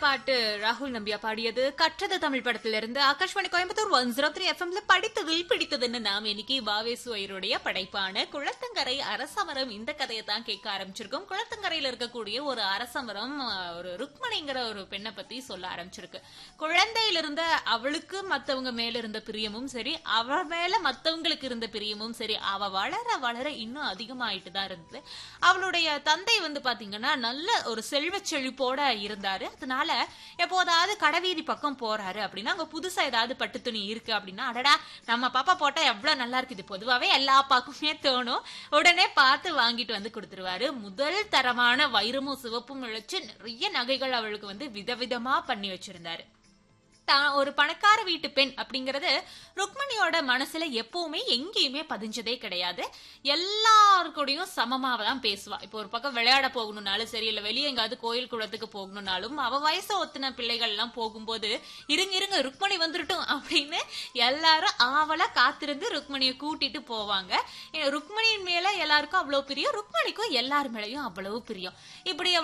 பாட்டு ராகுல் நம்பியா பாடியது கற்றது தமிழ் படத்திலிருந்து Akashvani Coimbatore one zero three எஃப்எம்ல படித்ததில் பிடித்ததுன்னு நாம் இன்னைக்கு வாவேசு ஐயருடைய படைப்பான குளத்தங்கரை அரசமரம் இந்த கதையை தான் கேட்க ஆரம்பிச்சிருக்கோம் குளத்தங்கரையில இருக்கக்கூடிய ஒரு அரசமரம் அஹ், ஒரு ருக்மணிங்கிற ஒரு பெண்ணை பத்தி சொல்ல ஆரம்பிச்சிருக்கு குழந்தையில இருந்த அவளுக்கு மத்தவங்க மேல இருந்த பிரியமும் சரி அவ மேல மத்தவங்களுக்கு இருந்த பிரியமும் சரி அவ வளர வளர இன்னும் அதிகமாயிட்டு தான் இருந்தது அவளுடைய தந்தை வந்து பாத்தீங்கன்னா நல்ல ஒரு செல்வ செழிப்போட இருந்தாரு அதனால எப்போதாவது கடைவீதி பக்கம் போறாரு அப்படின்னா அங்க புதுசா ஏதாவது பட்டு துணி இருக்கு அப்படின்னா அடடா நம்ம பாப்பா போட்டா எவ்வளவு நல்லா இருக்குது பொதுவாவே எல்லா பாக்குமே தோணும் உடனே பார்த்து வாங்கிட்டு வந்து கொடுத்துருவாரு முதல் தரமான வைரமும் சிவப்பும் இழைச்சு நிறைய நகைகள் அவளுக்கு வந்து விதவிதமா பண்ணி வச்சிருந்தாரு தான் ஒரு பணக்கார வீட்டு பெண் அப்படிங்கறது ருக்மணியோட மனசுல எப்பவுமே எங்கேயுமே பதிஞ்சதே கிடையாது எல்லாருக்கூடயும் சமமா தான் பேசுவா இப்போ ஒரு பக்கம் விளையாட போகணும்னாலும் சரி இல்ல வெளியே எங்காவது கோயில் குளத்துக்கு போகணும்னாலும் அவ வயசு ஒத்துன பிள்ளைகள் எல்லாம் போகும்போது இருங்க இருங்க ருக்மணி வந்துருட்டும் அப்படின்னு எல்லாரும் ஆவலா காத்திருந்து ருக்மணியை கூட்டிட்டு போவாங்க ஏன்னா, ருக்மணியின் மேல எல்லாருக்கும் அவ்வளவு பிரியம் ருக்மணிக்கும் எல்லார் மேலயும் அவ்வளவு பிரியம் இப்படி